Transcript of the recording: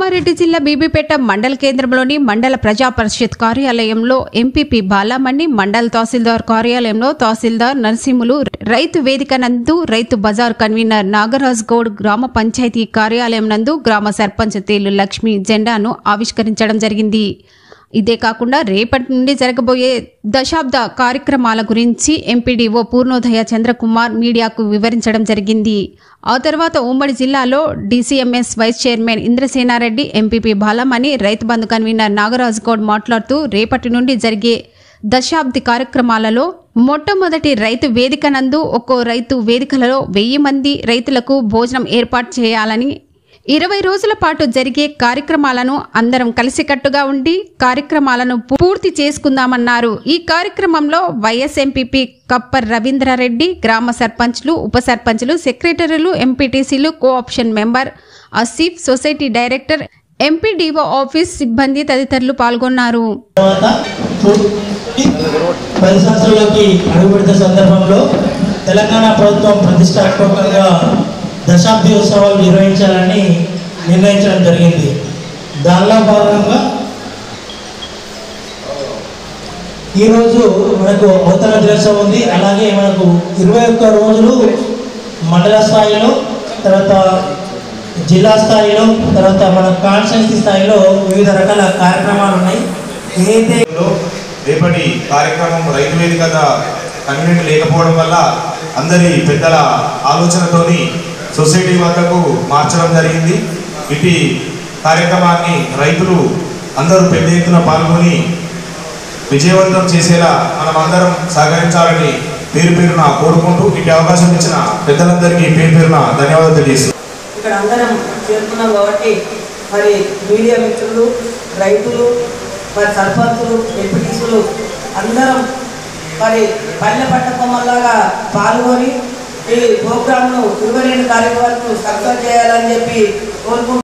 కామారెడ్డి జిల్లా బీబీపేట మండల కేంద్రంలోని మండల ప్రజా పరిషత్ కార్యాలయంలో ఎంపీపీ బాలామణి మండల తహసీల్దార్ కార్యాలయంలో తహసీల్దార్ నరసింహులు రైతు వేదిక నందు రైతు బజార్ కన్వీనర్ నాగరాజ్ గౌడ్ గ్రామ పంచాయతీ కార్యాలయం నందు గ్రామ సర్పంచ్ తేలు లక్ష్మి జెండాను ఆవిష్కరించడం జరిగింది ఇదే కాకుండా రేపటి నుండి జరగబోయే దశాబ్ద కార్యక్రమాల గురించి ఎంపీడీఓ పూర్ణోదయ చంద్రకుమార్ మీడియాకు వివరించడం జరిగింది ఆ తర్వాత ఉమ్మడి జిల్లాలో DCMS vice chairman Indrasena Reddy MPP Balamani రైతు బంధు కన్వీనర్ నాగరాజ్ గౌడ్ మాట్లాడుతూ రేపటి నుండి జరిగే దశాబ్ది కార్యక్రమాలలో మొట్టమొదటి రైతు వేదిక నందు ఒక్కో రైతు వేదికలలో వెయ్యి మంది రైతులకు భోజనం ఏర్పాటు చేయాలని ఇరవై రోజుల పాటు జరిగే కార్యక్రమాలను అందరం కలిసికట్టుగా ఉండి కార్యక్రమాలను పూర్తి చేసుకుందామన్నారు ఈ కార్యక్రమంలో వైఎస్ ఎంపీపీ కప్పర్ రవీంద్రారెడ్డి గ్రామ సర్పంచ్లు ఉప సర్పంచ్లు సెక్రటరీలు ఎంపీటీసీలు cooption member Asif society director MPDO office సిబ్బంది తదితరులు పాల్గొన్నారు తర్వాత పూర్తి పది సంవత్సరాలకి అడుగుపెడుతున్న సందర్భంలో తెలంగాణ ప్రభుత్వం ప్రతిష్టాత్మకంగా దశాబ్ది ఉత్సవాలు నిర్వహించాలని నిర్ణయించడం జరిగింది దానిలో భాగంగా ఈరోజు మనకు అవతరణ దినోత్సవం ఉంది అలాగే మనకు ఇరవై ఒక్క రోజులు మండల స్థాయిలో తర్వాత జిల్లా స్థాయిలో తర్వాత మన కాన్స్టిట్యూన్సీ స్థాయిలో వివిధ రకాల కార్యక్రమాలు ఉన్నాయి ఏదైతే లో రేపటి కార్యక్రమం రైతు వేదిక కన్వీనెంట్ లేకపోవడం వల్ల అందరి పెద్దల ఆలోచనతోని సొసైటీ వద్దకు మార్చడం జరిగింది ఇటు కార్యక్రమాన్ని రైతులు అందరూ పెద్ద ఎత్తున పాల్గొని విజయవంతం చేసేలా మనం అందరం సహకరించాలని పేరు పేరున కోరుకుంటూ ఇటు అవకాశం ఇచ్చిన పెద్దలందరికీ పేరు పేరున ధన్యవాదాలు తెలియజేస్తున్నాను ఇక్కడ అందరం చేరుకున్నాం కాబట్టి మరి మీడియా మిత్రులు రైతులు మరి సర్పంచులు ఎంపీటీసులు అందరం మరి పల్లె పట్ట కొమ్మల్లాగా పాల్గొని ఈ ప్రోగ్రామ్ను ఇరవై రెండు తారీఖు వరకు సక్సెస్ చేయాలని చెప్పి కోరుకుంటున్నాం